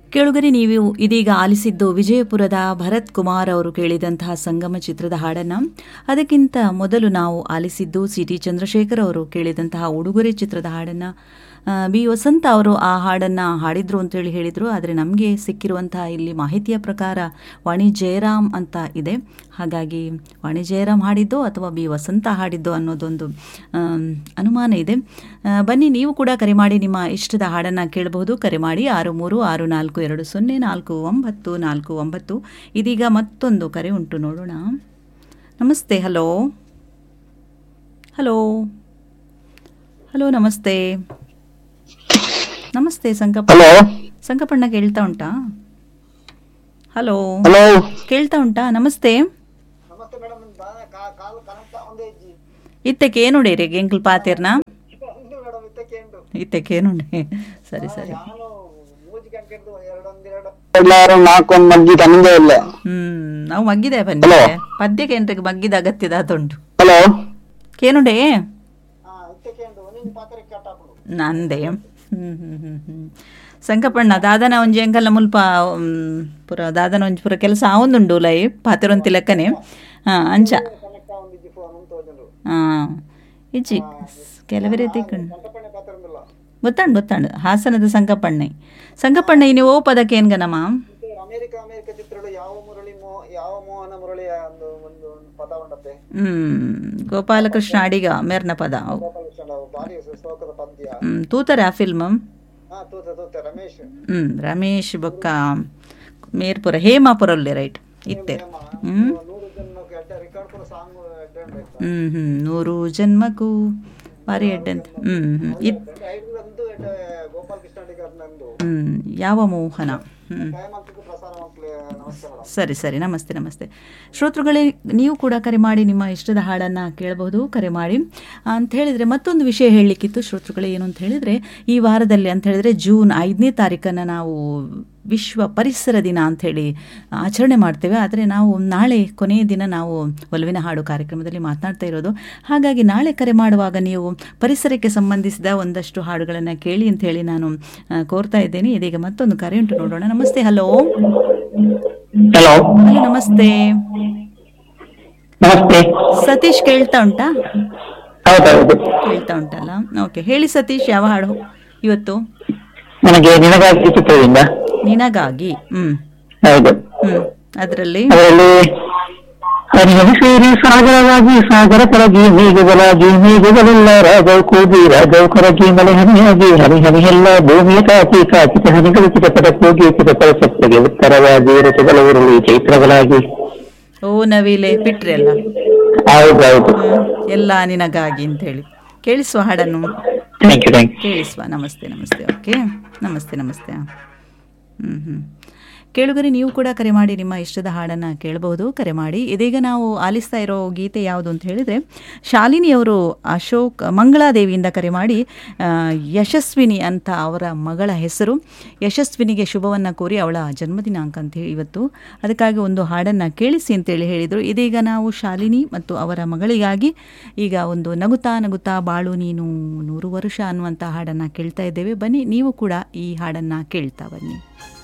ಕೇಳುಗರೆ ನೀವು ಇದೀಗ ಆಲಿಸಿದ್ದು ವಿಜಯಪುರದ ಭರತ್ ಕುಮಾರ್ ಅವರು ಕೇಳಿದಂತಹ ಸಂಗಮ ಚಿತ್ರದ ಹಾಡನ್ನು ಅದಕ್ಕಿಂತ ಮೊದಲು ನಾವು ಆಲಿಸಿದ್ದು ಸಿ ಟಿ ಚಂದ್ರಶೇಖರ್ ಅವರು ಕೇಳಿದಂತಹ ಉಡುಗೊರೆ ಚಿತ್ರದ ಹಾಡನ್ನು ಆ, ಬಿ ವಸಂತ ಅವರು ಆ ಹಾಡನ್ನು ಹಾಡಿದ್ರು ಅಂತೇಳಿ ಹೇಳಿದರು ಆದರೆ ನಮಗೆ ಸಿಕ್ಕಿರುವಂತಹ ಇಲ್ಲಿ ಮಾಹಿತಿಯ ಪ್ರಕಾರ ವಾಣಿ ಜಯರಾಮ್ ಅಂತ ಇದೆ ಹಾಗಾಗಿ ವಾಣಿ ಜಯರಾಮ್ ಹಾಡಿದ್ದೋ ಅಥವಾ ಬಿ ವಸಂತ ಹಾಡಿದ್ದೋ ಅನ್ನೋದೊಂದು ಆಮ್, ಅನುಮಾನ ಇದೆ ಆ, ಬನ್ನಿ ನೀವು ಕೂಡ ಕರೆ ಮಾಡಿ ನಿಮ್ಮ ಇಷ್ಟದ ಹಾಡನ್ನು ಕೇಳಬಹುದು ಕರೆ ಮಾಡಿ ಆರು ಮೂರು ಆರು ನಾಲ್ಕು ಎರಡು ಸೊನ್ನೆ ನಾಲ್ಕು ಒಂಬತ್ತು ನಾಲ್ಕು ಒಂಬತ್ತು ಇದೀಗ ಮತ್ತೊಂದು ಕರೆ ಉಂಟು ನೋಡೋಣ ನಮಸ್ತೆ ಹಲೋ ಹಲೋ ಹಲೋ ನಮಸ್ತೆ ನಮಸ್ತೆ ಸಂಕಪ್ಪ ಹಲೋ ಸಂಕಪ್ಪಣ್ಣ ಕೇಳ್ತಾ ಉಂಟಾ ಹಲೋ ಹಲೋ ಕೇಳ್ತಾ ಉಂಟಾ ನಮಸ್ತೆ ನಮಸ್ತೆ ಮೇಡಮ್ ಕಾಲು ಕನೆಕ್ಟ್ ಒಂದೇ ಇಜ್ಜಿ ಇತ್ತಕ್ಕೆ ಏನುಡೇರಿ ಎಂಕಲ್ ಪಾತಿರ್ನ ಉಂಟು ಮೇಡಮ್ ಇತ್ತಕ್ಕೆ ಉಂಟು ಇತ್ತಕ್ಕೆ ಏನುಂಡೆ ಸರಿ ಸರಿ ನಾನು ಮೂಜಿ ಗಂಟೆ ಎರಡೊಂದೆರಡು ಎಲ್ಲಾರು ನಾಲ್ಕೊಂದು ಮಗ್ಗಿ ತಂದೆ ಇಲ್ಲ ಹ್ಮ್ ನಾವು ಮಗ್ಗಿದೆ ಬನ್ನಿ Hello. ಪದ್ಯಕ್ಕೆ ಎಂಟಕ್ಕೆ ಮಗ್ಗಿದ ಅಗತ್ಯದ ಅದುಂಟು ಹಲೋ ಕೇನುಡೆ ಹಾ ಇತ್ತಕ್ಕೆ ಉಂಟು ಒಂದಿನ ಪಾತ್ರೆ ಕಟ್ಟಾಪಡು ನಂದೆ ಹ್ಮ್ ಹ್ಮ್ ಹ್ಮ್ ಹ್ಮ್ ಸಂಕಪ್ಪಣ್ಣ ದಾದನ ಒಂಜಿ ಎಂಕಲ್ನ ಮುಲ್ಪ ಮ್, ಪುರ ದಾದನ ಒಂಜಿ ಪುರ ಕೆಲಸ ಆವೊಂದುಂಡು ಲೈ ಪಾತಿರೊಂತಿ ಲೆಕ್ಕನೆ ಹಾ ಅಂಚ ಕನೆಕ್ಟ್ ಒಂದಿಜ್ಜಿ ಫೋನ್ ಅಂತ ಹೋದ್ರು ಹಾ ಇಜ್ಜಿ ಕೆಲವೇ ತಿಕ್ಕಂಡು ಸಂಕಪಣೆ ಪಾತ್ರೆ ಉಂಟಲ್ಲ ಗೊತ್ತಾಂಡು ಗೊತ್ತಾಂಡು ಹಾಸನದ ಸಂಕಪ್ಪಣ್ಣೆ ಸಂಕಪ್ಪಣ್ಣ ನೀವು ಓ ಪದಕ್ಕೆ ಏನ್ಗನಮ್ಮ ಇದು ಅಮೇರಿಕ ಅಮೇರಿಕ ಚಿತ್ರಗಳು ಯಾವ ಮುರಳಿ ಮೋ ಯಾವ ಮೋಹನ ಮುರಳಿಯ ಒಂದು ಒಂದು ಒಂದು ಪದ ಉಂಟತ್ತೆ ಹ್ಮ್ ಗೋಪಾಲಕೃಷ್ಣ ಅಡಿಗ ಮೇರ್ನ ಪದ ಅವು. ಗೋಪಾಲಕೃಷ್ಣ ಅವ್ರು ಭಾರಿ ಶ್ಲೋಕದ ಪದ್ಯ ಹ್ಮ್ ತೂತಾರೆ ಆ ಫಿಲ್ಮ್ ಹಾ ತೂತ ತೂತ ರಮೇಶ್ ಹ್ಮ್ ರಮೇಶ್ ಬೊಕ್ಕ ಮೇರ್ಪುರ ಹೇಮಾಪುರಲ್ಲಿ ರೈಟ್ ಇತ್ತೆ ಹ್ಮ್ ನೂರು ಜನಕ್ಕೆ ಅಡ್ಡ ರೆಕಾರ್ಡ್ ಕೂಡ ಸಾಂಗ್ ಅಡ್ಡ ಉಂಟು ಹ್ಮ್ ಹ್ಮ್ ನೂರು ಜನ್ಮಕ್ಕೂ ಬಾರಿ ಎಡ್ಡೆ ಅಂತ ಹ್ಮ್ ಹ್ಮ್ ಇತ್ ಐದು ಎಡ್ಡ ಗೋಪಾಲ ಕೃಷ್ಣ ಅಡಿಗಾರ್ ನಂದು ಹ್ಮ್ ಯಾವ ಮೋಹನ ಹ್ಮ್ ಟೈಮಂತಕ್ಕೂ ಪ್ರಸಾರ ಮಕ್ಕಳೇ ನಮಸ್ಕಾರ ಮೇಡಮ್ ಸರಿ ಸರಿ ನಮಸ್ತೆ ನಮಸ್ತೆ ಶ್ರೋತೃಗಳೇ ನೀವು ಕೂಡ ಕರೆ ಮಾಡಿ ನಿಮ್ಮ ಇಷ್ಟದ ಹಾಡನ್ನು ಕೇಳಬಹುದು ಕರೆ ಮಾಡಿ ಅಂತ ಹೇಳಿದರೆ ಮತ್ತೊಂದು ವಿಷಯ ಹೇಳಲಿಕ್ಕಿತ್ತು ಶ್ರೋತೃಗಳೇ ಏನು ಅಂತ ಹೇಳಿದರೆ ಈ ವಾರದಲ್ಲಿ ಅಂತ ಹೇಳಿದರೆ ಜೂನ್ ಐದನೇ ತಾರೀಕನ್ನು ನಾವು ವಿಶ್ವ ಪರಿಸರ ದಿನ ಅಂಥೇಳಿ ಆಚರಣೆ ಮಾಡ್ತೇವೆ ಆದರೆ ನಾವು ನಾಳೆ ಕೊನೆಯ ದಿನ ನಾವು ಒಲವಿನ ಹಾಡು ಕಾರ್ಯಕ್ರಮದಲ್ಲಿ ಮಾತನಾಡ್ತಾ ಇರೋದು ಹಾಗಾಗಿ ನಾಳೆ ಕರೆ ಮಾಡುವಾಗ ನೀವು ಪರಿಸರಕ್ಕೆ ಸಂಬಂಧಿಸಿದ ಒಂದಷ್ಟು ಹಾಡುಗಳನ್ನು ಕೇಳಿ ಅಂತ ಹೇಳಿ ನಾನು ಆ, ಕೋರ್ತಾ ಇದ್ದೇನೆ ಇದೀಗ ಮತ್ತೊಂದು ಕರೆ ಉಂಟು ನೋಡೋಣ ನಮಸ್ತೆ ಹಲೋ ಹಲೋ ಹಲೋ ನಮಸ್ತೆ ನಮಸ್ತೆ ಸತೀಶ್ ಕೇಳ್ತಾ ಉಂಟಾ ಹೌದೌದು ಕೇಳ್ತಾ ಉಂಟಲ್ಲ ಓಕೆ ಹೇಳಿ ಸತೀಶ್ ಯಾವ ಹಾಡು ಇವತ್ತು ನನಗೆ ನಿನಗಾಗಿ ಚಿತ್ರದಿಂದ ನಿನಗಾಗಿ ಹ್ಮ್ ಹೌದು ಹ್ಮ್ ಅದರಲ್ಲಿ ಅದರಲ್ಲಿ ಹರಿಹರಿ ಸೇರಿ ಸಾಗರವಾಗಿ ಸಾಗರ ಕರಗಿ ಮೇಘಗಳಾಗಿ ಮೇಘಗಳೆಲ್ಲ ರಾಜವು ಕೂಗಿ ರಾಜವು ಕರಗಿ ಮಳೆ ಹನಿಯಾಗಿ ಹರಿಹರಿ ಎಲ್ಲ ಭೂಮಿಯ ಕಾಚಿ ಕಾಚಿತ ಹನಿಗಳು ಚಿಟಪಟ ಕೂಗಿ ಚಿಟಪಟ ಸಪ್ಪಗೆ ಉತ್ತರವಾಗಿ ಋತುಗಳ ಉರುಳಿ ಚೈತ್ರಗಳಾಗಿ ಓ ನವಿಲೆ ಬಿಟ್ರಿ ಅಲ್ಲ ಹೌದೌದು ಹ್ಮ್ ಎಲ್ಲ ನಿನಗಾಗಿ ಅಂತ ಹೇಳಿ ಕೇಳಿಸುವ ಹಾಡನ್ನು ಥ್ಯಾಂಕ್ ಯು ಥ್ಯಾಂಕ್ ಯು ಕೇಳಿಸುವ ನಮಸ್ತೆ ನಮಸ್ತೆ ಓಕೆ ನಮಸ್ತೆ ನಮಸ್ತೆ ಹ್ಞೂ ಹ್ಞೂ ಕೇಳುಗರೆ ನೀವು ಕೂಡ ಕರೆ ಮಾಡಿ ನಿಮ್ಮ ಇಷ್ಟದ ಹಾಡನ್ನು ಕೇಳಬಹುದು ಕರೆ ಮಾಡಿ ಇದೀಗ ನಾವು ಆಲಿಸ್ತಾ ಇರೋ ಗೀತೆ ಯಾವುದು ಅಂತ ಹೇಳಿದರೆ ಶಾಲಿನಿಯವರು ಅಶೋಕ್ ಮಂಗಳಾದೇವಿಯಿಂದ ಕರೆ ಮಾಡಿ ಆ, ಯಶಸ್ವಿನಿ ಅಂತ ಅವರ ಮಗಳ ಹೆಸರು ಯಶಸ್ವಿನಿಗೆ ಶುಭವನ್ನು ಕೋರಿ ಅವಳ ಜನ್ಮದಿನಾಂಕ ಅಂತ ಹೇಳಿ ಇವತ್ತು ಅದಕ್ಕಾಗಿ ಒಂದು ಹಾಡನ್ನು ಕೇಳಿಸಿ ಅಂತೇಳಿ ಹೇಳಿದರು ಇದೀಗ ನಾವು ಶಾಲಿನಿ ಮತ್ತು ಅವರ ಮಗಳಿಗಾಗಿ ಈಗ ಒಂದು ನಗುತ್ತಾ ನಗುತ್ತಾ ಬಾಳು ನೀನು ನೂರು ವರ್ಷ ಅನ್ನುವಂಥ ಹಾಡನ್ನು ಕೇಳ್ತಾ ಇದ್ದೇವೆ ಬನ್ನಿ ನೀವು ಕೂಡ ಈ ಹಾಡನ್ನು ಕೇಳ್ತಾ ಬನ್ನಿ